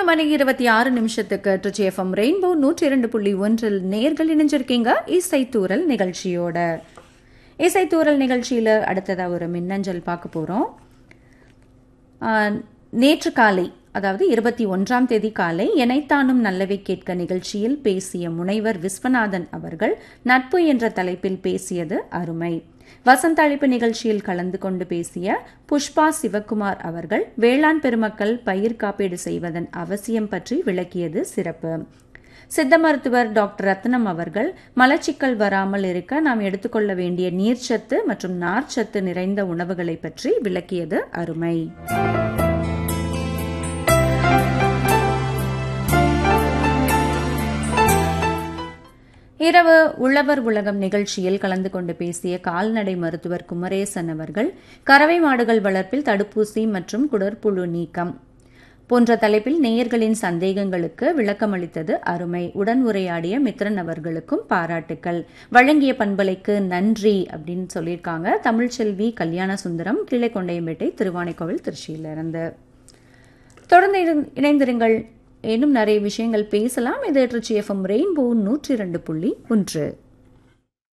மணி இருபத்தி ஆறு நிமிஷத்துக்கு ட்ரிச்சி எஃப்எம் ரெயின்போ நூற்றி இரண்டு புள்ளி ஒன்றில் நேர்கள் இணைஞ்சிருக்கீங்க இசைத்தூரல் நிகழ்ச்சியோட இசைத்தூரல் நிகழ்ச்சியில் அடுத்ததாக ஒரு மின்னஞ்சல் பார்க்க போகிறோம் நேற்று காலை அதாவது இருபத்தி ஒன்றாம் தேதி காலை எனைத்தானும் நல்லவை கேட்க நிகழ்ச்சியில் பேசிய முனைவர் விஸ்வநாதன் அவர்கள் நட்பு என்ற தலைப்பில் பேசியது அருமை வசந்த அழைப்பு நிகழ்ச்சியில் கலந்து கொண்டு பேசிய புஷ்பா சிவகுமார் அவர்கள் வேளாண் பெருமக்கள் பயிர் காப்பீடு செய்வதன் அவசியம் பற்றி விளக்கியது சிறப்பு சித்த மருத்துவர் டாக்டர் ரத்னம் அவர்கள் மலச்சிக்கல் வராமல் இருக்க நாம் எடுத்துக்கொள்ள வேண்டிய நீர்ச்சத்து மற்றும் நார்ச்சத்து நிறைந்த உணவுகளை பற்றி விளக்கியது அருமை இரவு உழவர் உலகம் நிகழ்ச்சியில் கலந்து கொண்டு பேசிய கால்நடை மருத்துவர் குமரேசன் அவர்கள் கறவை மாடுகள் வளர்ப்பில் தடுப்பூசி மற்றும் குடற்புழு நீக்கம் போன்ற தலைப்பில் நேயர்களின் சந்தேகங்களுக்கு விளக்கமளித்தது அருமை உடன் உரையாடிய மித்ரன் அவர்களுக்கும் பாராட்டுக்கள் வழங்கிய பண்பலைக்கு நன்றி அப்படின்னு சொல்லியிருக்காங்க தமிழ்ச்செல்வி கல்யாண சுந்தரம் கீழைக்கொண்டையம்பேட்டை திருவானைக்கோவில் திருச்சியிலிருந்து தொடர்ந்து இணைந்திருங்கள் இன்னும் நிறைய விஷயங்கள் பேசலாம் இது ட்ரிச்சி எஃப்எம் ரெயின்போ நூற்றி இரண்டு புள்ளி ஒன்று